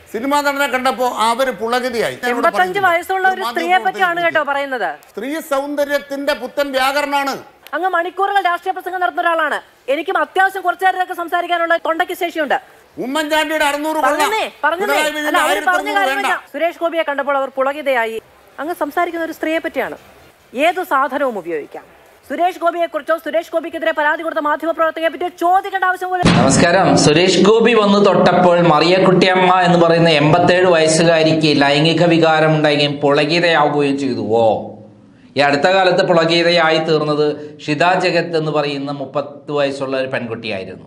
Cinema നടനെ കണ്ടപ്പോ അവര് പുളകതിയായി ഞാൻ ഇവിടെ എൺപത്തഞ്ച് പറയുന്നില്ല. വയസ്സുള്ള ഒരു മാധ്യമ സ്ത്രീയെ പറ്റിയാണ് പ്രവർത്തകരെ കേട്ടോ പറയുന്നത് സ്ത്രീ സൗന്ദര്യത്തിന്റെ പുത്തൻ വ്യാകരണമാണ് അങ്ങ് മണിക്കൂറുകൾ രാഷ്ട്രീയ പ്രസംഗം നടത്തുന്ന ഒരാളാണ് എനിക്കും അത്യാവശ്യം കുറച്ചു നേരമൊക്കെ സംസാരിക്കാനുള്ള തൊണ്ടയ്ക്ക് ശേഷിയുണ്ട് ഉമ്മൻചാണ്ടിയുടെ അറുന്നൂറ് കൊള്ള പറഞ്ഞേ പറഞ്ഞേ പിണറായി അല്ല വിജയന്റെ അവർ ആയിരത്തി പറഞ്ഞ അറുന്നൂറ് കാര്യം വേണ്ട ഞാൻ- സുരേഷ് ഗോപിയെ കണ്ടപ്പോൾ അവർ പുളകിതയായി അങ്ങ് സംസാരിക്കുന്ന ഒരു സ്ത്രീയെ പറ്റിയാണ് ഏതു സാധനവും ഉപയോഗിക്കാം സുരേഷ് ഗോപിയെ കുറിച്ചോ സുരേഷ് ഗോപിക്കെതിരെ പരാതി കൊടുത്ത മാധ്യമപ്രവർത്തകയെ പറ്റിയോ ചോദിക്കേണ്ട ആവശ്യം പോലും നമസ്കാരം സുരേഷ് ഗോപി വന്ന് തൊട്ടപ്പോൾ മറിയക്കുട്ടിയമ്മ എന്ന് പറയുന്ന എൺപത്തേഴ് വയസ്സുകാരിക്ക് ലൈംഗിക വികാരം ഉണ്ടാകുകയും പുളകിതയാവുകയും ചെയ്തു ഓ ഈ അടുത്ത കാലത്ത് പുളകിതയായി തീർന്നത് ഷിത ജഗത്ത് എന്ന് പറയുന്ന മുപ്പത്ത് വയസ്സുള്ള ഒരു പെൺകുട്ടിയായിരുന്നു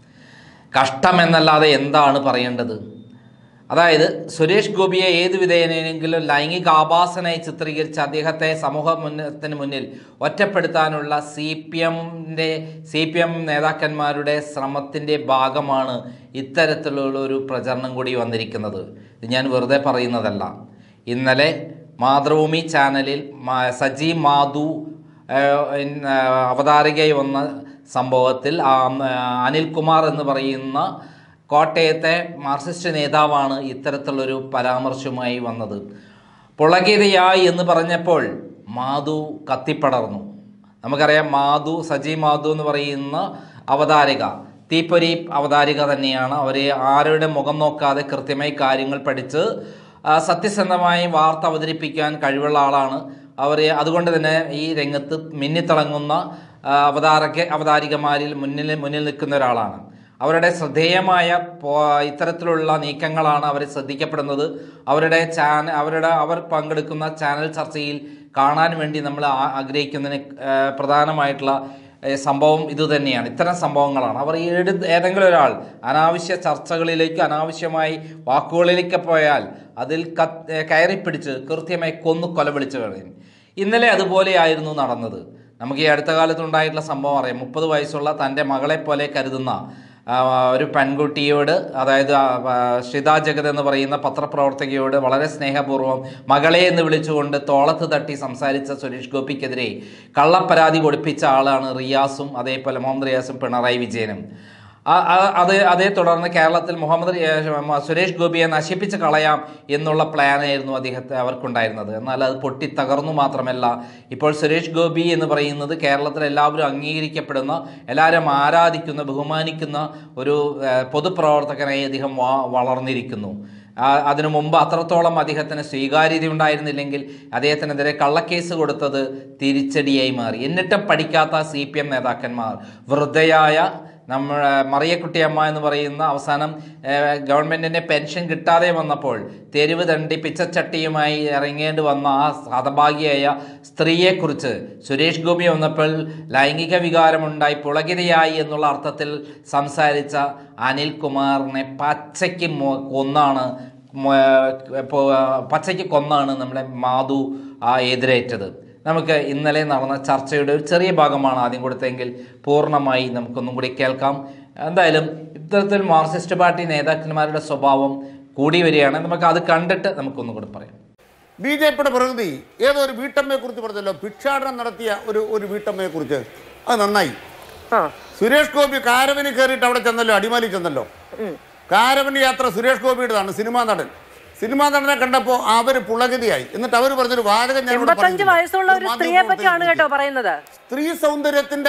കഷ്ടം എന്നല്ലാതെ എന്താണ് പറയേണ്ടത് അതായത് സുരേഷ് ഗോപിയെ ഏത് വിധേയനെങ്കിലും ലൈംഗിക ആഭാസനായി ചിത്രീകരിച്ച് അദ്ദേഹത്തെ സമൂഹ മുന്നത്തിന് മുന്നിൽ ഒറ്റപ്പെടുത്താനുള്ള സി പി എമ്മിൻ്റെ സി പി എം നേതാക്കന്മാരുടെ ശ്രമത്തിൻ്റെ ഭാഗമാണ് ഇത്തരത്തിലുള്ള ഒരു പ്രചരണം കൂടി വന്നിരിക്കുന്നത് ഇത് ഞാൻ വെറുതെ പറയുന്നതല്ല ഇന്നലെ മാതൃഭൂമി ചാനലിൽ മ- സജി മാധു ഏഹ്, ഇൻ- ഏഹ്, അവതാരകയായി വന്ന സംഭവത്തിൽ ആ, ആ, അനിൽകുമാർ എന്ന് പറയുന്ന കോട്ടയത്തെ മാർക്സിസ്റ്റ് നേതാവാണ് ഇത്തരത്തിലുള്ളൊരു പരാമർശവുമായി വന്നത് പുളകിതയായി എന്ന് പറഞ്ഞപ്പോൾ മാധു കത്തിപ്പടർന്നു നമുക്കറിയാം മാധു സജി മാധു എന്ന് പറയുന്ന അവതാരിക തീപ്പൊരി അവതാരിക തന്നെയാണ് അവർ ആരുടെ മുഖം നോക്കാതെ കൃത്യമായി കാര്യങ്ങൾ പഠിച്ച് ആ, സത്യസന്ധമായി വാർത്ത അവതരിപ്പിക്കാൻ കഴിവുള്ള ആളാണ് അവർ അതുകൊണ്ട് തന്നെ ഈ രംഗത്ത് മിന്നിത്തിളങ്ങുന്ന ആ, അവതാരക അവതാരികമാരിൽ മുന്നിൽ മുന്നിൽ നിൽക്കുന്ന ഒരാളാണ് അവരുടെ ശ്രദ്ധേയമായ പോ- ഇത്തരത്തിലുള്ള നീക്കങ്ങളാണ് അവർ ശ്രദ്ധിക്കപ്പെടുന്നത് അവരുടെ ചാനൽ അവരുടെ അവർ പങ്കെടുക്കുന്ന ചാനൽ ചർച്ചയിൽ കാണാൻ വേണ്ടി നമ്മൾ ആ- ആഗ്രഹിക്കുന്നതിന് ഏഹ്, പ്രധാനമായിട്ടുള്ള ഏഹ്, സംഭവം ഇത് തന്നെയാണ് ഇത്തരം സംഭവങ്ങളാണ് അവർ ഏത് ഏതെങ്കിലും ഒരാൾ അനാവശ്യ ചർച്ചകളിലേക്ക് അനാവശ്യമായി വാക്കുകളിലേക്ക് പോയാൽ അതിൽ ക- ഏഹ്, കയറിപ്പിടിച്ച് കൃത്യമായി കൊന്നു കൊല വിളിച്ചു കളയും ഇന്നലെ അതുപോലെയായിരുന്നു നടന്നത് നമുക്ക് ഈ അടുത്ത കാലത്തുണ്ടായിട്ടുള്ള സംഭവം അറിയാം മുപ്പത് വയസ്സുള്ള തൻ്റെ മകളെ പോലെ കരുതുന്ന ആ, ഒരു പെൺകുട്ടിയോട് അതായത് ആ, ആ, ഷിത ജഗത് എന്ന് പറയുന്ന പത്രപ്രവർത്തകയോട് വളരെ സ്നേഹപൂർവ്വം മകളെ എന്ന് വിളിച്ചുകൊണ്ട് തോളത്ത് തട്ടി സംസാരിച്ച സുരേഷ് ഗോപിക്കെതിരെ കള്ളപ്പരാതി കൊടുപ്പിച്ച ആളാണ് റിയാസും അതേപോലെ മുഹമ്മദ് റിയാസും പിണറായി വിജയനും ആ- ആ- അത് അതേ തുടർന്ന് കേരളത്തിൽ മുഹമ്മദ് റിയാ- മ- സുരേഷ് ഗോപിയെ നശിപ്പിച്ച് കളയാം എന്നുള്ള പ്ലാനായിരുന്നു അദ്ദേഹത്തെ അവർക്കുണ്ടായിരുന്നത് എന്നാൽ അത് പൊട്ടി തകർന്നു മാത്രമല്ല ഇപ്പോൾ സുരേഷ് ഗോപി എന്ന് പറയുന്നത് കേരളത്തിൽ എല്ലാവരും അംഗീകരിക്കപ്പെടുന്ന എല്ലാവരും ആരാധിക്കുന്ന ബഹുമാനിക്കുന്ന ഒരു ഏഹ്, പൊതുപ്രവർത്തകനായി അദ്ദേഹം വാ- വളർന്നിരിക്കുന്നു ആ, അതിനു മുമ്പ് അത്രത്തോളം അദ്ദേഹത്തിന് സ്വീകാര്യത ഉണ്ടായിരുന്നില്ലെങ്കിൽ അദ്ദേഹത്തിനെതിരെ കള്ളക്കേസ് കൊടുത്തത് തിരിച്ചടിയായി മാറി എന്നിട്ടും പഠിക്കാത്ത സി പി എം നേതാക്കന്മാർ വൃദ്ധയായ നമ്മുടെ മറിയക്കുട്ടിയമ്മ എന്ന് പറയുന്ന അവസാനം ഏഹ്, ഗവൺമെന്റിന്റെ പെൻഷൻ കിട്ടാതെ വന്നപ്പോൾ തെരുവ് തണ്ടി പിച്ചച്ചട്ടിയുമായി ഇറങ്ങേണ്ടി വന്ന ആ ഹതഭാഗിയായ സ്ത്രീയെക്കുറിച്ച് സുരേഷ് ഗോപി വന്നപ്പോൾ ലൈംഗിക വികാരമുണ്ടായി പുളകിതയായി എന്നുള്ള അർത്ഥത്തിൽ സംസാരിച്ച അനിൽകുമാറിനെ പച്ചയ്ക്ക് മൊ- കൊന്നാണ് മൊ- ഇപ്പോ, ആ, പച്ചയ്ക്ക് കൊന്നാണ് നമ്മുടെ മാധു ആ എതിരേറ്റത് നമുക്ക് ഇന്നലെ നടന്ന ചർച്ചയുടെ ഒരു ചെറിയ ഭാഗമാണ് ആദ്യം കൊടുത്തെങ്കിൽ പൂർണ്ണമായി നമുക്കൊന്നും കൂടി കേൾക്കാം എന്തായാലും ഇത്തരത്തിൽ മാർക്സിസ്റ്റ് പാർട്ടി നേതാക്കന്മാരുടെ സ്വഭാവം കൂടി വരികയാണ് നമുക്ക് അത് കണ്ടിട്ട് നമുക്കൊന്നും കൂടി പറയാം ബി ജെ പിയുടെ പ്രകൃതി ഏതോ ഒരു വീട്ടമ്മയെ കുറിച്ച് പറഞ്ഞല്ലോ ഭിക്ഷാടനം നടത്തിയ ഒരു ഒരു വീട്ടമ്മയെ കുറിച്ച് അത് നന്നായി ആ സുരേഷ് ഗോപി കാരവന് കയറിയിട്ട് അവിടെ ചെന്നല്ലോ അടിമാലി ചെന്നല്ലോ കാരവൻ യാത്ര സുരേഷ് ഗോപിയുടേതാണ് സിനിമാ നടൻ സിനിമാ നടനെ കണ്ടപ്പോ അവര് പുളകതിയായി എന്നിട്ട് അവര് പറഞ്ഞൊരു വാചകം ഞാൻ ഇവിടെ എൺപത്തഞ്ച് പറയുന്നില്ല. വയസ്സുള്ള ഒരു സ്ത്രീയെ പറ്റിയാണ് കേട്ടോ പറയുന്നത് സ്ത്രീ സൗന്ദര്യത്തിന്റെ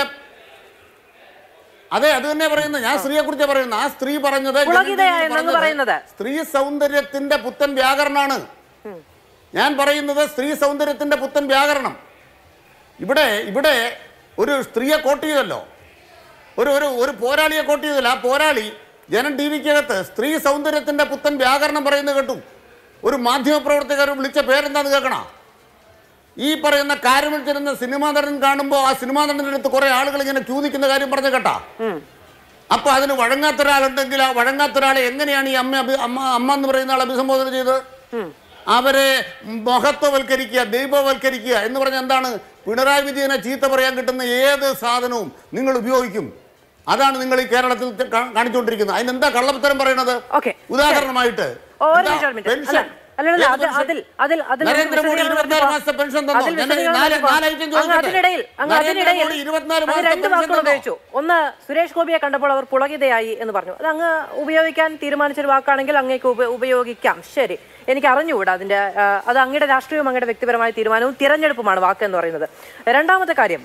അതെ അത് തന്നെ പറയുന്നത് ഞാൻ സ്ത്രീയെ കുറിച്ച് പറയുന്നത് ആ സ്ത്രീ പറഞ്ഞത് ഞാൻ പുളകിതയായി എന്നങ്ങ് പറഞ്ഞത് പറയുന്നത്. സ്ത്രീ സൗന്ദര്യത്തിന്റെ പുത്തൻ വ്യാകരണമാണ് ഞാൻ പറയുന്നത് സ്ത്രീ സൗന്ദര്യത്തിന്റെ പുത്തൻ വ്യാകരണം ഇവിടെ ഇവിടെ ഒരു സ്ത്രീയെ കോട്ട് ചെയ്തല്ലോ ഒരു ഒരു ഒരു പോരാളിയെ കോട്ട് ചെയ്തല്ലോ ആ പോരാളി ജനം ടി വിക്കകത്ത് സ്ത്രീ സൗന്ദര്യത്തിന്റെ പുത്തൻ വ്യാകരണം പറയുന്നത് കേട്ടു ഒരു മാധ്യമപ്രവർത്തകർ വിളിച്ച പേരെന്താന്ന് കേൾക്കണ ഈ പറയുന്ന കാരമിൽ ചെല്ലുന്ന സിനിമാ നടൻ കാണുമ്പോൾ ആ സിനിമാ നടൻ്റെ അടുത്ത് കുറെ ആളുകൾ ഇങ്ങനെ ക്യൂ നിൽക്കുന്ന കാര്യം പറഞ്ഞു കേട്ടാ അപ്പൊ അതിന് വഴങ്ങാത്ത ഒരാളുണ്ടെങ്കിൽ ആ വഴങ്ങാത്ത ഒരാളെ എങ്ങനെയാണ് ഈ അമ്മ അഭി- അമ്മ അമ്മ എന്ന് പറയുന്ന ആൾ അഭിസംബോധന ചെയ്തത് അവരെ മഹത്വവൽക്കരിക്കുക ദൈവവൽക്കരിക്കുക എന്ന് പറഞ്ഞ എന്താണ് പിണറായി വിജയനെ ചീത്ത പറയാൻ കിട്ടുന്ന ഏത് സാധനവും നിങ്ങൾ ഉപയോഗിക്കും അതാണ് നിങ്ങൾ ഈ കേരളത്തിൽ കാ- കാണിച്ചുകൊണ്ടിരിക്കുന്നത് അതിനെന്താ കള്ളത്തരം പറയണത് Okay. ഉദാഹരണമായിട്ട് ഒരു എന്താ മിനിറ്റ്, ഒരു മിനിറ്റ്. പെൻഷൻ അല്ല, അല്ലല്ല ഏത് അത് പെൻഷൻ? അതിൽ അതിൽ അതിൽ നമുക്ക് നരേന്ദ്രമോദി വിശദീകരണം ഇരുപത്തിനാല് നടത്തിയപ്പോൾ- മാസത്തെ പെൻഷൻ തന്നോ? അതിൽ ഞാൻ വിശദീകരണം നാല് നടത്തിയപ്പോൾ നാല് ഐറ്റം അങ്ങ് ചോദിക്കട്ടെ. അതിനിടയിൽ അങ്ങ് അതിനിടയിൽ നരേന്ദ്രമോദി ഇരുപത്തിനാല് അങ്ങ് മാസത്തെ രണ്ട് പെൻഷൻ വാക്കുകൾ തന്നോ? ഉപയോഗിച്ചു ഒന്ന് സുരേഷ് ഗോപിയെ കണ്ടപ്പോൾ അവർ പുളകിതയായി എന്ന് പറഞ്ഞു അത് അങ്ങ് ഉപയോഗിക്കാൻ തീരുമാനിച്ചൊരു വാക്കാണെങ്കിൽ അങ്ങേക്ക് ഉപ- ഉപയോഗിക്കാം ശരി എനിക്ക് അറിഞ്ഞുകൂടാ അതിന്റെ ആ, അത് അങ്ങയുടെ രാഷ്ട്രീയവും അങ്ങയുടെ വ്യക്തിപരമായ തീരുമാനവും തിരഞ്ഞെടുപ്പുമാണ് വാക്ക് എന്ന് പറയുന്നത് രണ്ടാമത്തെ കാര്യം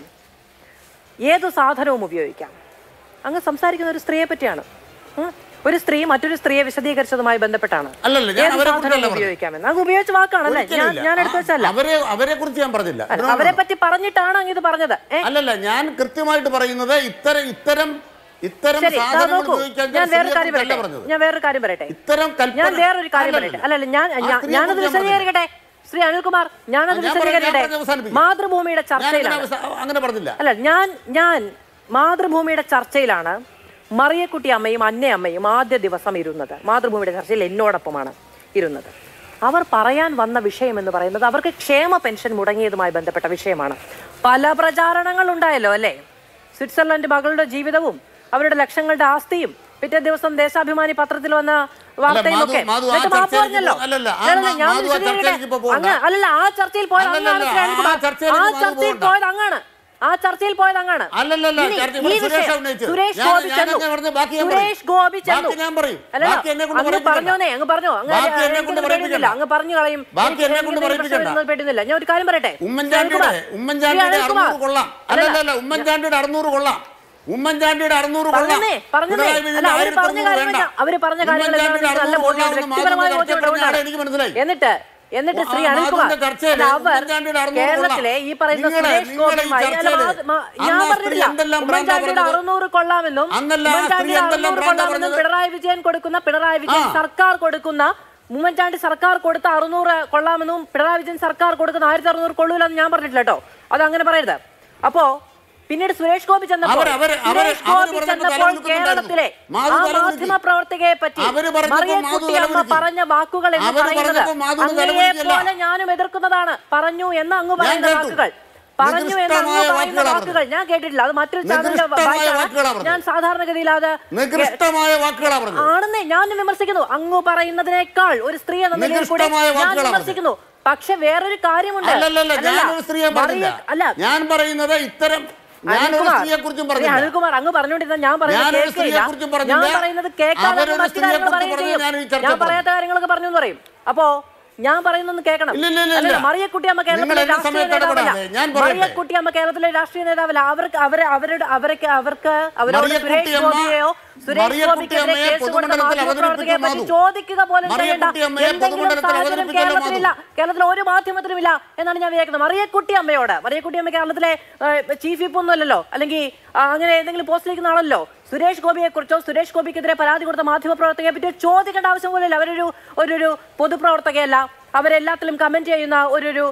ഏതു സാധനവും ഉപയോഗിക്കാം അങ്ങ് സംസാരിക്കുന്ന ഒരു സ്ത്രീയെ പറ്റിയാണ് ഉം. ഒരു സ്ത്രീ മറ്റൊരു സ്ത്രീയെ വിശദീകരിച്ചതുമായി ബന്ധപ്പെട്ടാണ് അല്ലല്ല, ഞാൻ ഏത് അവരെ സാധനവും കുറിച്ചല്ല പറഞ്ഞത്. ഉപയോഗിക്കാമെന്ന് അങ്ങ് ഉപയോഗിച്ച വാക്കാണല്ലേ ഞാൻ ഒരിക്കലുമില്ല. ഞാൻ എടുത്തു വെച്ചല്ല ആ, അവരെ അവരെ കുറിച്ച് ഞാൻ പറഞ്ഞില്ല അല്ല, അവരെ പറ്റി പറഞ്ഞിട്ടാണ് അങ്ങ് ഇത് പറഞ്ഞത് ഏ അല്ലല്ല ഞാൻ കൃത്യമായിട്ട് പറയുന്നത് ഇത്തരം ഇത്തരം ഇത്തരം ശരി ദാ സാധനങ്ങൾ നോക്കൂ ഉപയോഗിക്കാൻ ഞാൻ വേറൊരു സ്ത്രീയെ കാര്യം കുറിച്ചല്ല പറയട്ടെ പറഞ്ഞത് ഞാൻ വേറൊരു കാര്യം പറയട്ടെ ഇത്തരം കൽപ്പന ഞാൻ വേറൊരു കാര്യം അല്ലല്ല. പറയട്ടെ അല്ലല്ല ഞാൻ ആ ഞാൻ- സ്ത്രീയെ ഞാനത് കുറിച്ച് ഞാൻ വിശദീകരിക്കട്ടെ ശ്രീ അനിൽകുമാർ ഞാനത് ഞാൻ പറഞ്ഞ- ഞാൻ വിശദീകരിക്കട്ടെ പറഞ്ഞത് അവസാനിപ്പിക്കും. മാതൃഭൂമിയുടെ ഞാൻ അങ്ങനെ ചർച്ചയിലാണ് അവസ- അങ്ങനെ പറഞ്ഞില്ല അല്ല ഞാൻ ഞാൻ മാതൃഭൂമിയുടെ ചർച്ചയിലാണ് മറിയക്കുട്ടി അമ്മയും അന്നയമ്മയും ആദ്യ ദിവസം ഇരുന്നത് മാതൃഭൂമിയുടെ ചർച്ചയിൽ എന്നോടൊപ്പമാണ് ഇരുന്നത് അവർ പറയാൻ വന്ന വിഷയം എന്ന് പറയുന്നത് അവർക്ക് ക്ഷേമ പെൻഷൻ മുടങ്ങിയതുമായി ബന്ധപ്പെട്ട വിഷയമാണ് പല പ്രചാരണങ്ങൾ ഉണ്ടായല്ലോ അല്ലേ സ്വിറ്റ്സർലൻഡ് മകളുടെ ജീവിതവും അവരുടെ ലക്ഷങ്ങളുടെ ആസ്തിയും പിറ്റേ ദിവസം ദേശാഭിമാനി പത്രത്തിൽ വന്ന വാർത്തയും മാധു- ഒക്കെ മാധു, ആ എന്നിട്ട് മാപ്പ് ചർച്ചയിലേക്ക് പറഞ്ഞല്ലോ പോ- അല്ലല്ല, ആ അല്ലല്ല, മാ- ഞാൻ മാധു ആ വിശദീകരിക്കട്ടെ. ചർച്ചയിലേക്ക് ഇപ്പോ പോകണ്ട. അങ്ങ് അല്ലല്ല ആ ചർച്ചയിൽ പോയത് അങ്ങാണ് അല്ലല്ല, ശ്രീ ആ അനിൽകുമാർ. ചർച്ചയിലേക്ക് ആ മാധു ചർച്ചയിൽ പോകണ്ട. പോയത് അങ്ങാണ് ആ ചർച്ചയിൽ പോയത് അങ്ങാണ് അല്ലല്ലല്ല, ഇനി ചർച്ച- ഈ ഇവിടെ സുരേഷ് വിഷയം ഉന്നയിച്ചത്. സുരേഷ് ഞാൻ- ഗോപി ഞാൻ ചെന്നു അങ്ങനെ പറഞ്ഞത് ബാക്കി ഞാൻ പറയും. സുരേഷ് ഗോപി ചെന്നു ബാക്കി ഞാൻ പറയും. അല്ലല്ല, ബാക്കി എന്നെ കൊണ്ട് അങ്ങ് പറയിപ്പിക്കണ്ട. പറഞ്ഞോന്നേ അങ്ങ് പറഞ്ഞോ അങ്ങ് ബാക്കി എന്നെ എനിക്കൊന്നും കൊണ്ട് പേടിയൊന്നുമില്ല. പറയിപ്പിക്കണ്ട. അങ്ങ് പറഞ്ഞു കളയും ബാക്കി എനിക്ക് എന്നെ കൊണ്ട് എന്തെങ്കിലും പറയിപ്പിക്കണ്ട. പ്രശ്നം പേടിയൊന്നുമില്ല ഞാൻ ഒരു കാര്യം പറയട്ടെ ഉമ്മൻചാണ്ടിയുടെ ശ്രീ അനിൽകുമാർ. ഉമ്മൻചാണ്ടിയുടെ ശ്രീ അനിൽകുമാർ. അറുന്നൂറ് കൊള്ളാം അല്ലല്ല, അല്ലല്ല ഉമ്മൻചാണ്ടിയുടെ അറുന്നൂറ് കൊള്ളാം ഉമ്മൻചാണ്ടിയുടെ അറുന്നൂറ് കൊള്ളാം പറഞ്ഞേ പറഞ്ഞേ പിണറായി അല്ല വിജയന്റെ അവര് ആയിരത്തി പറഞ്ഞ അറുന്നൂറ് കാര്യങ്ങൾ വേണ്ട. ഞാൻ- അവര് പറഞ്ഞ കാര്യങ്ങൾ ഉമ്മൻചാണ്ടിയുടെ എന്താണെന്ന് നല്ല അറുന്നൂറ് ബോധ്യമുണ്ട് കൊള്ളാമെന്ന് വ്യക്തിപരമായ മാധവന്റെ ചർച്ച ബോധ്യമുണ്ട് പറഞ്ഞാൽ എനിക്ക് മനസ്സിലായി എന്നിട്ട് എന്നിട്ട് ശ്രീ ആ, അനിൽകുമാർ മാധവന്റെ ചർച്ചയിൽ അല്ല, അവർ ഉമ്മൻചാണ്ടിയുടെ അറുന്നൂറ് കേരളത്തിലെ ഈ പറയുന്ന നിങ്ങളെ- സുരേഷ് നിങ്ങളെ ഈ ഗോപിയുമായി അല്ല, ചർച്ചയിൽ മാ- മാ- ഞാൻ അന്ന് ആ സ്ത്രീ പറഞ്ഞില്ല എന്തെല്ലാം ഭ്രാന്താ ഉമ്മൻചാണ്ടിയുടെ പറഞ്ഞത്? അറുന്നൂറ് കൊള്ളാമെന്നും അന്നല്ല ആ സ്ത്രീ ഉമ്മൻചാണ്ടിയുടെ എന്തെല്ലാം അറുന്നൂറ് ഭ്രാന്താ കൊള്ളാമെന്നും പറഞ്ഞത്? പിണറായി വിജയൻ കൊടുക്കുന്ന പിണറായി വിജയൻ ആ. സർക്കാർ കൊടുക്കുന്ന ഉമ്മൻചാണ്ടി സർക്കാർ കൊടുത്ത അറുന്നൂറ് കൊള്ളാമെന്നും പിണറായി വിജയൻ സർക്കാർ കൊടുക്കുന്ന ആയിരത്തി അറുന്നൂറ് കൊള്ളൂലെന്ന് ഞാൻ പറഞ്ഞിട്ടില്ല കേട്ടോ അത് അങ്ങനെ പറയരുത് അപ്പോ പിന്നീട് സുരേഷ് ഗോപി ചെന്നപ്പോൾ അവര്- അവര്- അവര്- സുരേഷ് അവര് ഗോപി പറഞ്ഞപ്പോൾ ചെന്നപ്പോൾ തലകുലുക്കുന്നുണ്ടായിരുന്നു. കേരളത്തിലെ മാധു ആ തലകുലുക്കി. മാധ്യമ പ്രവർത്തകയെ പറ്റി അവര് പറഞ്ഞപ്പോൾ മാധു മറിയക്കുട്ടി അമ്മ തലകുലുക്കി. പറഞ്ഞ വാക്കുകൾ എന്ന് അവര് പറയുന്നത് പറഞ്ഞപ്പോൾ മാധു അങ്ങയെ തലകുലുക്കിയല്ല. പോലെ ഞാനും എതിർക്കുന്നതാണ് പറഞ്ഞു എന്ന് അങ്ങ് പറയുന്ന കേട്ടു. വാക്കുകൾ പറഞ്ഞു എന്ന് അങ്ങ് നികൃഷ്ടമായ പറയുന്ന വാക്കുകളാ വാക്കുകൾ ഞാൻ കേട്ടിട്ടില്ല അത് മറ്റൊരു ചാനലിന്റെ നികൃഷ്ടമായ വാക്കുകളാ വായിച്ചാണ് പറഞ്ഞത്. ഞാൻ സാധാരണഗതിയിൽ അത് നികൃഷ്ടമായ വാക്കുകളാ പറഞ്ഞത് ആണെന്നേ ഞാനും വിമർശിക്കുന്നു അങ്ങ് പറയുന്നതിനേക്കാൾ ഒരു സ്ത്രീ എന്ന നിലയിൽ കൂടി നികൃഷ്ടമായ ഞാൻ വാക്കുകളാ വിമർശിക്കുന്നു പക്ഷെ വേറൊരു കാര്യമുണ്ട് അല്ലല്ലല്ല അല്ലല്ല, ഞാനൊരു സ്ത്രീയെ പറഞ്ഞില്ല മറിയ- അല്ല ഞാൻ പറയുന്നത് ഇത്തരം ഞാനൊരു അനിൽകുമാർ, സ്ത്രീയെ കുറിച്ചും ശ്രീ പറഞ്ഞില്ല അനിൽകുമാർ അങ്ങ് പറഞ്ഞുകൊണ്ടിരുന്ന ഞാൻ പറയുന്നത് ഞാനൊരു കേൾക്കില്ല സ്ത്രീയെക്കുറിച്ചും പറഞ്ഞില്ല. ഞാൻ പറയുന്നത് കേൾക്കാതെ അങ്ങ് അവരൊരു മറ്റു കാര്യങ്ങൾ സ്ത്രീയെക്കുറിച്ച് പറയുകയും പറഞ്ഞത് ഞാൻ ഈ ചെയ്യും ചർച്ച ഞാൻ പറയാത്ത കാര്യങ്ങളൊക്കെ പറഞ്ഞു എന്ന് പറയും അപ്പോ ഞാൻ പറയുന്നൊന്ന് കേൾക്കണം ഇല്ല, ഇല്ല, ഇല്ല, അല്ലല്ല, ഇല്ല. മറിയക്കുട്ടി അമ്മ നിങ്ങൾ കേരളത്തിലെ എന്നെ രാഷ്ട്രീയ സമയത്ത് നേതാവല്ല ഇടപെടാതെ. ഞാൻ പറയട്ടെ. മറിയക്കുട്ടി അമ്മ കേരളത്തിലെ രാഷ്ട്രീയ നേതാവല്ല അവർക്ക് അവരെ അവരുടെ അവർക്ക് അവർക്ക് അവരോട് മറിയക്കുട്ടി സുരേഷ് അമ്മ- ഗോപിയെയോ സുരേഷ് മറിയക്കുട്ടി ഗോപിക്കെതിരെ അമ്മയെ കേസ് കൊടുത്ത പൊതുമണ്ഡലത്തിൽ മാധ്യമപ്രവർത്തകയെ പറ്റി അവതരിപ്പിക്കുന്ന ചോദിക്കുക പോലും ചെയ്യേണ്ട മറിയക്കുട്ടി അമ്മയെ എന്തെങ്കിലും പൊതുമണ്ഡലത്തിൽ സാഹചര്യം അവതരിപ്പിക്കുന്ന കേരളത്തിലില്ല കേരളത്തിൽ ഒരു മാധ്യമത്തിനുമില്ല എന്നാണ് ഞാൻ വിചാരിക്കുന്നത് മറിയക്കുട്ടി അമ്മയോട് മറിയക്കുട്ടി അമ്മ കേരളത്തിലെ ചീഫ് വിപ്പ് ഒന്നും അല്ലല്ലോ അല്ലെങ്കിൽ ആ, അങ്ങനെ ഏതെങ്കിലും പോസ്റ്റിലിരിക്കുന്ന ആളല്ലോ സുരേഷ് ഗോപിയെ കുറിച്ചോ സുരേഷ് ഗോപിക്കെതിരെ പരാതി കൊടുത്ത മാധ്യമപ്രവർത്തകയെ പറ്റി ചോദിക്കേണ്ട ആവശ്യം പോലില്ല അവരൊരു ഒരു ഒരു പൊതുപ്രവർത്തകയല്ല അവരെല്ലാത്തിലും കമന്റ് ചെയ്യുന്ന ഒരു ഒരു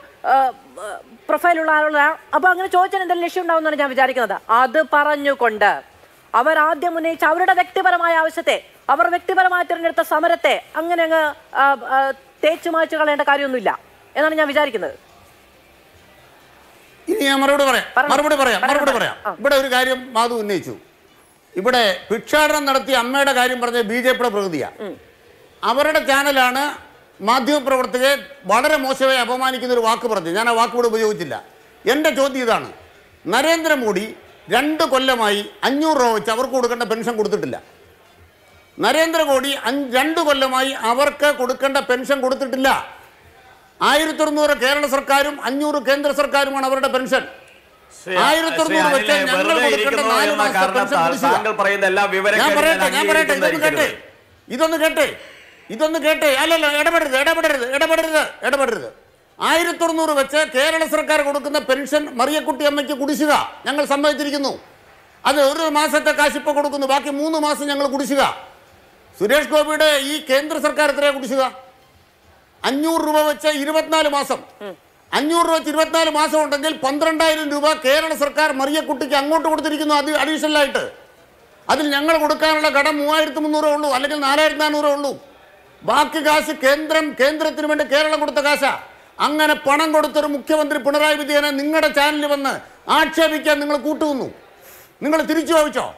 പ്രൊഫൈലുള്ള ആളുള്ള അപ്പൊ അങ്ങനെ ചോദിച്ചാൽ എന്തെങ്കിലും ലക്ഷ്യം ഉണ്ടാവുമെന്നാണ് ഞാൻ വിചാരിക്കുന്നത് അത് പറഞ്ഞുകൊണ്ട് അവർ ആദ്യം ഉന്നയിച്ച അവരുടെ വ്യക്തിപരമായ ആവശ്യത്തെ അവർ വ്യക്തിപരമായി തിരഞ്ഞെടുത്ത സമരത്തെ അങ്ങനെ അങ്ങ് ആ, ആ, തേച്ചു മായ്ച്ചു കളയേണ്ട കാര്യമൊന്നുമില്ല എന്നാണ് ഞാൻ വിചാരിക്കുന്നത് ഇനി ഞാൻ മറുപടി പറയാം പറഞ്ഞോ. മറുപടി പറയാം പറഞ്ഞോ, മറുപടി പറഞ്ഞോ. പറയാം ആ. ഇവിടെ ഒരു കാര്യം മാധു ഉന്നയിച്ചു ഇവിടെ ഭിക്ഷാടനം നടത്തിയ അമ്മയുടെ കാര്യം പറഞ്ഞ ബി ജെ പിയുടെ പ്രകൃതിയാണ് അവരുടെ ചാനലാണ് മാധ്യമപ്രവർത്തകരെ വളരെ മോശമായി അപമാനിക്കുന്ന ഒരു വാക്ക് പറഞ്ഞു ഞാൻ ആ വാക്ക് ഇവിടെ ഉപയോഗിച്ചില്ല എൻ്റെ ചോദ്യം ഇതാണ് നരേന്ദ്രമോദി രണ്ട് കൊല്ലമായി അഞ്ഞൂറ് രൂപ വെച്ച് അവർക്ക് കൊടുക്കേണ്ട പെൻഷൻ കൊടുത്തിട്ടില്ല നരേന്ദ്രമോദി അഞ്ച് രണ്ട് കൊല്ലമായി അവർക്ക് കൊടുക്കേണ്ട പെൻഷൻ കൊടുത്തിട്ടില്ല ആയിരത്തി അറുന്നൂറ് കേരള സർക്കാരും അഞ്ഞൂറ് കേന്ദ്ര സർക്കാരുമാണ് അവരുടെ പെൻഷൻ ശ്രീ- ആയിരത്തി ശ്രീ അറുന്നൂറ് വെച്ച് അനിലെ, ഞങ്ങൾ വെറുതെ കൊടുക്കേണ്ട ഇരിക്കുന്നു നാല് എന്ന മാസത്തെ പെൻഷൻ കാരണത്താൽ കുടിശ്ശിക. താങ്കൾ പറയുന്ന എല്ലാ ഞാൻ വിവരങ്ങളും പറയട്ടെ ഞാൻ പറയട്ടെ ഇതൊന്ന് കേട്ടെ അംഗീകരിക്കുന്നതായിരിക്കരുത്. ഇതൊന്ന് കേട്ടെ ഇതൊന്ന് കേട്ടെ അല്ലല്ല ഇടപെടരുത് ഇടപെടരുത് ഇടപെടരുത് ഇടപെടരുത് ആയിരത്തി അറുന്നൂറ് വെച്ച് കേരള സർക്കാർ കൊടുക്കുന്ന പെൻഷൻ മറിയക്കുട്ടി അമ്മയ്ക്ക് കുടിശ്ശിക ഞങ്ങൾ സമ്മതിച്ചിരിക്കുന്നു അത് ഒരു മാസത്തെ കാശ് ഇപ്പോൾ കൊടുക്കുന്നു ബാക്കി മൂന്ന് മാസം ഞങ്ങൾ കുടിശ്ശിക സുരേഷ് ഗോപിയുടെ ഈ കേന്ദ്ര സർക്കാർ എത്രയാ കുടിശ്ശിക അഞ്ഞൂറ് രൂപ വെച്ച് ഇരുപത്തിനാല് മാസം അഞ്ഞൂറ് രൂപ വെച്ച് ഇരുപത്തിനാല് മാസം ഉണ്ടെങ്കിൽ പന്ത്രണ്ടായിരം രൂപ കേരള സർക്കാർ മറിയക്കുട്ടിക്ക് അങ്ങോട്ട് കൊടുത്തിരിക്കുന്നു അത് അഡീഷണൽ ആയിട്ട് അതിൽ ഞങ്ങൾ കൊടുക്കാനുള്ള കടം മൂവായിരത്തി മുന്നൂറേ ഉള്ളൂ അല്ലെങ്കിൽ നാലായിരത്തി നാനൂറേ ഉള്ളൂ ബാക്കി കാശ് കേന്ദ്രം കേന്ദ്രത്തിന് വേണ്ടി കേരളം കൊടുത്ത കാശാ അങ്ങനെ പണം കൊടുത്തൊരു മുഖ്യമന്ത്രി പിണറായി വിജയനെ നിങ്ങളുടെ ചാനലിൽ വന്ന് ആക്ഷേപിക്കാൻ നിങ്ങൾ കൂട്ടുവന്നു നിങ്ങൾ തിരിച്ചു ചോദിച്ചോ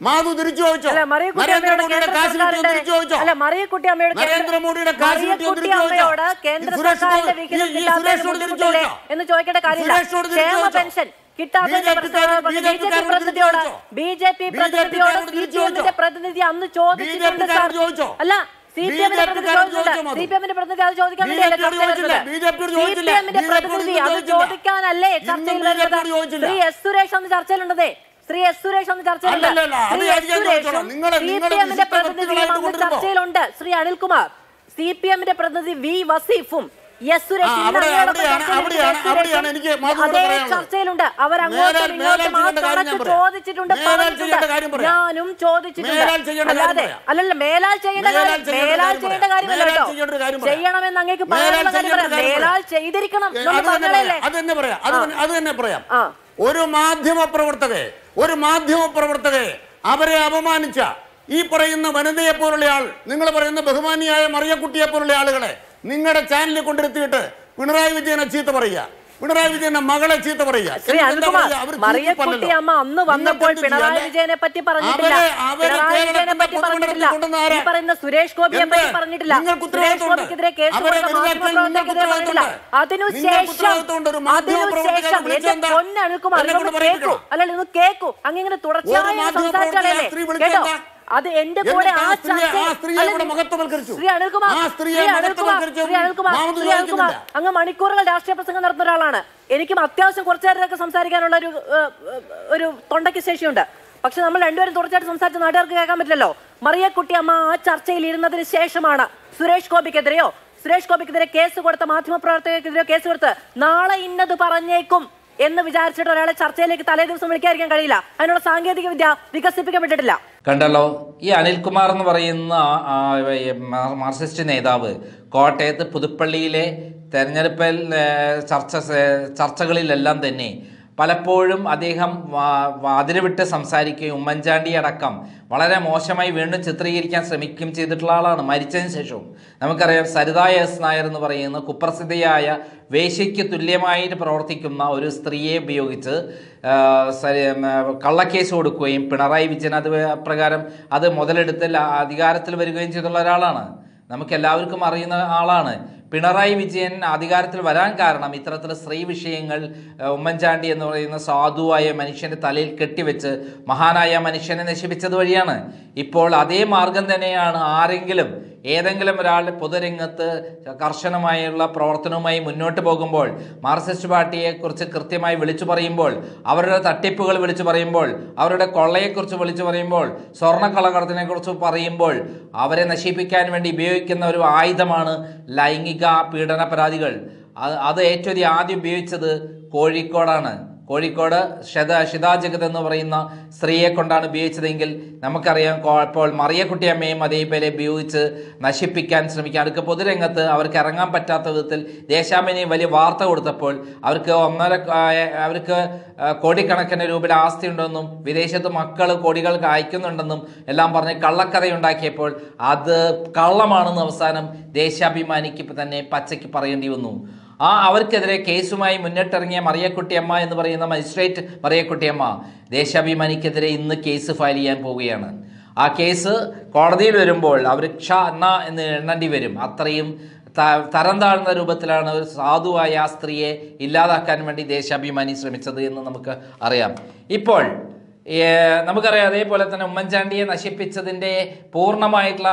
മാധു തിരിച്ചു ചോദിച്ചോ അല്ല മറിയക്കുട്ടി അമ്മയോട് നരേന്ദ്രമോദിയുടെ കേന്ദ്ര കാശ് കിട്ടിയോ സർക്കാരിന്റെ തിരിച്ചു ചോദിച്ചോ അല്ല മറിയക്കുട്ടി അമ്മയോട് കേന്ദ്ര- നരേന്ദ്രമോദിയുടെ കാശ് കിട്ടിയോ മറിയക്കുട്ടി തിരിച്ചു ചോദിച്ചോ അമ്മയോട് കേന്ദ്ര സുരേഷ് സർക്കാരിന്റെ ഗോപി- വിഹിതം ഈ- ഈ കിട്ടാത്തതിന് സുരേഷിനോട് തിരിച്ചു ബുദ്ധിമുട്ടില്ലേ ചോദിച്ചോ? എന്ന് ചോദിക്കേണ്ട കാര്യമില്ല സുരേഷിനോട് തിരിച്ചു ക്ഷേമ ചോദിച്ചോ? പെൻഷൻ കിട്ടാത്തതിന്റെ BJP പ്രശ്നങ്ങൾ B B J J P P കാരോട് പ്രതിനിധിയോട് തിരിച്ചു B J P B J P പ്രതിനിധിയോട് കാരോട് സി തിരിച്ചു പി എമ്മിന്റെ ചോദിച്ചോ? പ്രതിനിധി അന്ന് ചോദിച്ചിട്ടുണ്ട് BJP സാർ കാരോട് ചോദിച്ചോ? അല്ല സി പി എമ്മിന്റെ BJP പ്രതിനിധി കാരോട് ചോദിച്ചിട്ടുണ്ട് ചോദിച്ചോ, സി പി എമ്മിന്റെ പ്രതിനിധി അത് ചോദിക്കാൻ BJP വേണ്ടിയല്ലേ യോട് ചർച്ചയിൽ ചോദിച്ചില്ല. വരുന്നത് BJP യോട് സി ചോദിച്ചില്ല. പി എമ്മിന്റെ BJP യോട് പ്രതിനിധി അത് ചോദിച്ചില്ല. ചോദിക്കാനല്ലേ ഇന്നും ചർച്ചയിൽ BJP യോട് വരുന്നത് ചോദിച്ചില്ല. ശ്രീ എസ് സുരേഷ് അന്ന് ചർച്ചയിലുണ്ടതേ ശ്രീ എസ് സുരേഷ് അന്ന് ചർച്ചയിലുണ്ട് അല്ലല്ലല്ല, അത് ശ്രീ ഞാൻ എസ് ചോദിച്ചോളാം. സുരേഷും നിങ്ങളെ- സി നിങ്ങളെ പി എമ്മിന്റെ വിശിഷ്ട പ്രതിനിധിയും വ്യക്തികളായിട്ട് അന്ന് കൊണ്ടുവരുമ്പോ. ചർച്ചയിലുണ്ട് ശ്രീ അനിൽകുമാർ സി പി എമ്മിന്റെ പ്രതിനിധി വി വസീഫും എസ് സുരേഷ് ആ, ഇന്ന് അവിടെ- അങ്ങയോടൊപ്പം അവിടെയാണ്- ചർച്ചയിലുണ്ട്. അവിടെയാണ്- എസ് സുരേഷും അവിടെയാണ് എനിക്ക് മാധുവിനോട് അതേ പറയാനുള്ളത്. ചർച്ചയിലുണ്ട് അവർ അങ്ങോട്ടും മേലാൽ- ഇങ്ങോട്ടും മേലാൽ ആ ചെയ്യേണ്ട കാര്യം കണക്ക് ഞാൻ പറയാം. ചോദിച്ചിട്ടുണ്ട് മേലാൽ ചെയ്യേണ്ട കാര്യം പറഞ്ഞിട്ടുണ്ട് പറയാം. ഞാനും ചോദിച്ചിട്ടുണ്ട് മേലാൽ ചെയ്യേണ്ട കാര്യം അല്ലാതെ പറയാം. അല്ലല്ല മേലാൽ ചെയ്യേണ്ട മേലാൽ കാര്യം ചെയ്യേണ്ട മേലാൽ കാര്യം ചെയ്യേണ്ട പറയാം. കാര്യമല്ല മേലാൽ കേട്ടോ ചെയ്യേണ്ട ഒരു കാര്യം പറയാം. ചെയ്യണമെന്ന് അങ്ങേക്ക് മേലാൽ പറയാനുള്ള കാര്യം ചെയ്യേണ്ട പറയാം കാര്യം മേലാൽ പറയാം. ചെയ്തിരിക്കണം അത് എന്നൊന്ന് തന്നെ പറഞ്ഞാലേ പറയാം അത് തന്നെ പറയാം അത് തന്നെ- അത് തന്നെ പറയാം ആ. ഒരു മാധ്യമ പ്രവർത്തകയെ ഒരു മാധ്യമ പ്രവർത്തകയെ അവരെ അപമാനിച്ച ഈ പറയുന്ന വനിതയെ പോലുള്ള ആൾ നിങ്ങൾ പറയുന്ന ബഹുമാനിയായ മറിയക്കുട്ടിയെ പോലുള്ള ആളുകളെ നിങ്ങളുടെ ചാനലിൽ കൊണ്ടിരുത്തിയിട്ട് പിണറായി വിജയനെ ചീത്ത പറയുക പിണറായി വിജയന്റെ മകളെ ചീത്ത പറയുക ശ്രീ എന്നിട്ട് എന്താ അനിൽകുമാർ പറയുക? അവർ മറിയക്കുട്ടി ചീത്തപ്പല്ലല്ലോ. അമ്മ അന്ന് വന്നപ്പോൾ നിങ്ങൾക്ക് എന്ത് പിണറായി ചെയ്യാൻ? വിജയനെ പറ്റി പറഞ്ഞിട്ടില്ല അവരെ- അവരെ പിണറായി വിജയനെ കേരളത്തിന്റെ പറ്റി പറഞ്ഞിട്ടില്ല പൊതുമണ്ഡലത്തിൽ കൊണ്ടുവന്ന ഈ ആരാ? പറയുന്ന സുരേഷ് ഗോപിയെ പറ്റി എന്ത്? പറഞ്ഞിട്ടില്ല നിങ്ങൾക്ക് സുരേഷ് ഉത്തരവാദിത്തമുണ്ട്. ഗോപിക്കെതിരെ കേസ് അവരെ കൊടുത്ത വലുതാക്കാൻ മാധ്യമപ്രവർത്തകർക്കെതിരെ നിങ്ങൾക്ക് പറഞ്ഞിട്ടില്ല ഉത്തരവാദിത്തമുണ്ട്. അതിനുശേഷം നിങ്ങൾക്ക് ഉത്തരവാദിത്തമുണ്ട്. ഒരു മാധ്യമ പ്രവർത്തകരെ അതിനുശേഷം എന്റെ വിളിച്ചെന്താ? പൊന്നനുക്കുമാർ എന്നെ കൊണ്ട് ഇതൊന്ന് കേൾക്കൂ പറയിപ്പിക്കണം. അല്ലല്ല ഇത് കേൾക്കൂ അങ്ങനെ തുടർച്ചയായി ഒരു മാധ്യമ സംസാരിച്ചാലേ പ്രവർത്തകരെ സ്ത്രീ കേട്ടോ വിളിച്ചെന്താ? അത് എന്റെ കൂടെ എന്നിട്ട് ആ ആ സ്ത്രീയെ- ചർച്ചയിൽ- ആ സ്ത്രീയെ അല്ല, ഇവിടെ മഹത്വവൽക്കരിച്ചു. ശ്രീ അനിൽകുമാർ ആ സ്ത്രീയെ ശ്രീ അനിൽകുമാർ മഹത്വവൽക്കരിച്ചു. ശ്രീ അനിൽകുമാർ മാമത് ശ്രീ അനിൽകുമാർ ചോദിക്കുന്നില്ല. അങ്ങ് മണിക്കൂറുകൾ രാഷ്ട്രീയ പ്രസംഗം നടത്തുന്ന ഒരാളാണ് എനിക്കും അത്യാവശ്യം കുറച്ചു നേരമൊക്കെ സംസാരിക്കാനുള്ള ഒരു ഏഹ്, ഒരു തൊണ്ടയ്ക്ക് ശേഷിയുണ്ട് പക്ഷെ നമ്മൾ രണ്ടുപേരും തുടർച്ചയായിട്ട് സംസാരിച്ച നാട്ടുകാർക്ക് കേൾക്കാൻ പറ്റില്ലല്ലോ മറിയക്കുട്ടി അമ്മ ആ ചർച്ചയിൽ ഇരുന്നതിന് ശേഷമാണ് സുരേഷ് ഗോപിക്കെതിരെയോ സുരേഷ് ഗോപിക്കെതിരെ കേസ് കൊടുത്ത മാധ്യമപ്രവർത്തകർക്കെതിരെയോ കേസ് കൊടുത്ത് നാളെ ഇന്നത് പറഞ്ഞേക്കും എന്ന് വിചാരിച്ചിട്ട് ഒരാളെ ചർച്ചയിലേക്ക് തലേ ദിവസം വിളിക്കാതിരിക്കാൻ കഴിയില്ല അതിനുള്ള സാങ്കേതിക വിദ്യ വികസിപ്പിക്കപ്പെട്ടിട്ടില്ല കണ്ടല്ലോ ഈ അനിൽകുമാർ എന്ന് പറയുന്ന ആ, ഈ മാ- മാർക്സിസ്റ്റ് നേതാവ് കോട്ടയത്ത് പുതുപ്പള്ളിയിലെ തെരഞ്ഞെടുപ്പിൽ ഏ, ചർച്ച ചർച്ചകളിലെല്ലാം തന്നെ പലപ്പോഴും അദ്ദേഹം വാ- വാതില് വിട്ട് സംസാരിക്കുകയും ഉമ്മൻചാണ്ടി അടക്കം വളരെ മോശമായി വീണ്ടും ചിത്രീകരിക്കാൻ ശ്രമിക്കുകയും ചെയ്തിട്ടുള്ള ആളാണ് മരിച്ചതിന് ശേഷവും നമുക്കറിയാം സരിത എസ് നായർ എന്ന് പറയുന്ന കുപ്രസിദ്ധയായ വേശ്യയ്ക്ക് തുല്യമായിട്ട് പ്രവർത്തിക്കുന്ന ഒരു സ്ത്രീയെ ഉപയോഗിച്ച് ആ, സരി- ഉം, കള്ളക്കേസ് കൊടുക്കുകയും പിണറായി വിജയൻ അത് പ്രകാരം അത് മുതലെടുത്ത് ല- അധികാരത്തിൽ വരികയും ചെയ്തുള്ള ഒരാളാണ് നമുക്ക് എല്ലാവർക്കും അറിയുന്ന ആളാണ് പിണറായി വിജയൻ അധികാരത്തിൽ വരാൻ കാരണം ഇത്തരത്തിൽ സ്ത്രീ വിഷയങ്ങൾ ഏഹ്, ഉമ്മൻചാണ്ടി എന്ന് പറയുന്ന സാധുവായ മനുഷ്യന്റെ തലയിൽ കെട്ടിവെച്ച് മഹാനായ മനുഷ്യനെ നശിപ്പിച്ചത് വഴിയാണ് ഇപ്പോൾ അതേ മാർഗം തന്നെയാണ് ആരെങ്കിലും ഏതെങ്കിലും ഒരാൾ പൊതുരംഗത്ത് കർശനമായുള്ള പ്രവർത്തനവുമായി മുന്നോട്ട് പോകുമ്പോൾ മാർക്സിസ്റ്റ് പാർട്ടിയെ കുറിച്ച് കൃത്യമായി വിളിച്ചു പറയുമ്പോൾ അവരുടെ തട്ടിപ്പുകൾ വിളിച്ചു പറയുമ്പോൾ അവരുടെ കൊള്ളയെക്കുറിച്ച് വിളിച്ചു പറയുമ്പോൾ സ്വർണ്ണക്കളകടത്തിനെ കുറിച്ച് പറയുമ്പോൾ അവരെ നശിപ്പിക്കാൻ വേണ്ടി ഉപയോഗിക്കുന്ന ഒരു ആയുധമാണ് ലൈംഗിക പീഡന പരാതികൾ അത് അത് ഏറ്റവും ആദ്യം ഉപയോഗിച്ചത് കോഴിക്കോടാണ് കോഴിക്കോട് ഷത ഷിതാ ജഗത് എന്ന് പറയുന്ന സ്ത്രീയെ കൊണ്ടാണ് ഉപയോഗിച്ചതെങ്കിൽ നമുക്കറിയാം കോ- ഇപ്പോൾ മറിയക്കുട്ടിയമ്മയും അതേപോലെ ഉപയോഗിച്ച് നശിപ്പിക്കാൻ ശ്രമിക്കുക അവർക്ക് പൊതുരംഗത്ത് അവർക്ക് ഇറങ്ങാൻ പറ്റാത്ത വിധത്തിൽ ദേശാമിനി വലിയ വാർത്ത കൊടുത്തപ്പോൾ അവർക്ക് ഒന്നര ആ, അവർക്ക് ആ, കോടിക്കണക്കിന് രൂപയുടെ ആസ്തി ഉണ്ടെന്നും വിദേശത്ത് മക്കൾ കോടികൾ അയക്കുന്നുണ്ടെന്നും എല്ലാം പറഞ്ഞ് കള്ളക്കഥയുണ്ടാക്കിയപ്പോൾ അത് കള്ളമാണെന്ന് അവസാനം ദേശാഭിമാനിക്ക് ഇപ്പൊ തന്നെ പച്ചയ്ക്ക് പറയേണ്ടി വന്നു ആ അവർക്കെതിരെ കേസുമായി മുന്നിട്ടിറങ്ങിയ മറിയക്കുട്ടിയമ്മ എന്ന് പറയുന്ന മജിസ്ട്രേറ്റ് മറിയക്കുട്ടിയമ്മ ദേശാഭിമാനിക്കെതിരെ ഇന്ന് കേസ് ഫയൽ ചെയ്യാൻ പോവുകയാണ് ആ കേസ് കോടതിയിൽ വരുമ്പോൾ അവർ ക്ഷ എന്ന എന്ന് എണ്ണേണ്ടി വരും അത്രയും ത- തരം താഴ്ന്ന രൂപത്തിലാണ് ഒരു സാധുവായ ആ സ്ത്രീയെ ഇല്ലാതാക്കാൻ വേണ്ടി ദേശാഭിമാനി ശ്രമിച്ചത് എന്ന് നമുക്ക് അറിയാം ഇപ്പോൾ ഏ, നമുക്കറിയാം അതേപോലെ തന്നെ ഉമ്മൻചാണ്ടിയെ നശിപ്പിച്ചതിൻ്റെ പൂർണ്ണമായിട്ടുള്ള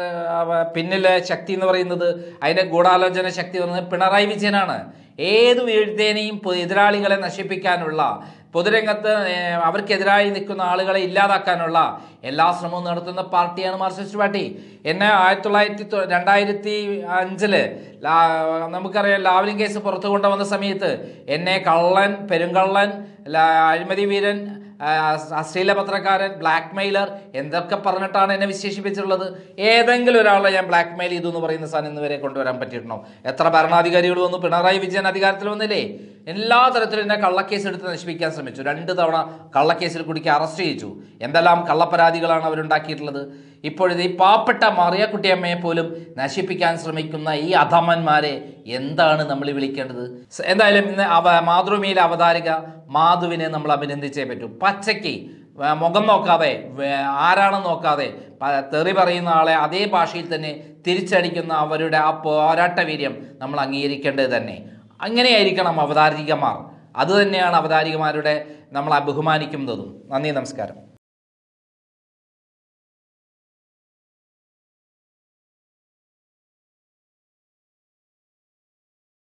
ഏ, പിന്നിലെ ശക്തി എന്ന് പറയുന്നത് അതിൻ്റെ ഗൂഢാലോചന ശക്തി എന്ന് പറയുന്നത് പിണറായി വിജയനാണ് ഏത് വീഴ്ത്തേനെയും പൊ- എതിരാളികളെ നശിപ്പിക്കാനുള്ള പൊതുരംഗത്ത് ഏ, അവർക്കെതിരായി നിൽക്കുന്ന ആളുകളെ ഇല്ലാതാക്കാനുള്ള എല്ലാ ശ്രമവും നടത്തുന്ന പാർട്ടിയാണ് മാർക്സിസ്റ്റ് പാർട്ടി എന്നെ ആയിരത്തി തൊള്ളായിരത്തി തൊ- രണ്ടായിരത്തി അഞ്ചില് ലാ- നമുക്കറിയാം ലാവലിംഗ് കേസ് പുറത്തു കൊണ്ടുവന്ന സമയത്ത് എന്നെ കള്ളൻ പെരുങ്കള്ളൻ ലാ- അഴിമതി വീരൻ ആ, അശ്ലീല പത്രക്കാരൻ ബ്ലാക്ക് മെയിലർ എന്തൊക്കെ പറഞ്ഞിട്ടാണ് എന്നെ വിശേഷിപ്പിച്ചിട്ടുള്ളത് ഏതെങ്കിലും ഒരാളെ ഞാൻ ബ്ലാക്ക് മെയിൽ ചെയ്തു എന്ന് പറയുന്ന സാധനം ഇന്ന് വരെ കൊണ്ടുവരാൻ പറ്റിയിട്ടുണ്ടോ എത്ര ഭരണാധികാരികൾ വന്നു പിണറായി വിജയൻ അധികാരത്തിൽ വന്നില്ലേ എല്ലാ തരത്തിലും എന്നെ കള്ളക്കേസ് എടുത്ത് നശിപ്പിക്കാൻ ശ്രമിച്ചു രണ്ട് തവണ കള്ളക്കേസിൽ കുടിക്ക് അറസ്റ്റ് ചെയ്യിച്ചു എന്തെല്ലാം കള്ളപ്പരാതികളാണ് അവരുണ്ടാക്കിയിട്ടുള്ളത് ഇപ്പോഴിത് ഈ പാവപ്പെട്ട മറിയക്കുട്ടിയമ്മയെ പോലും നശിപ്പിക്കാൻ ശ്രമിക്കുന്ന ഈ അധമന്മാരെ എന്താണ് നമ്മൾ വിളിക്കേണ്ടത് സ- എന്തായാലും ഇന്ന് അവ മാതൃഭൂമിയിലെ അവതാരിക മാധുവിനെ നമ്മൾ അഭിനന്ദിച്ചേ പറ്റൂ പച്ചയ്ക്ക് വേ- മുഖം നോക്കാതെ വേ- ആരാണെന്ന് നോക്കാതെ പ- തെറി പറയുന്ന ആളെ അതേ ഭാഷയിൽ തന്നെ തിരിച്ചടിക്കുന്ന അവരുടെ ആ പോരാട്ട വീര്യം നമ്മൾ അംഗീകരിക്കേണ്ടത് തന്നെ അങ്ങനെയായിരിക്കണം അവതാരികമാർ അതുതന്നെയാണ് അവതാരികമാരുടെ നമ്മൾ ബഹുമാനിക്കുന്നതും നന്ദി നമസ്കാരം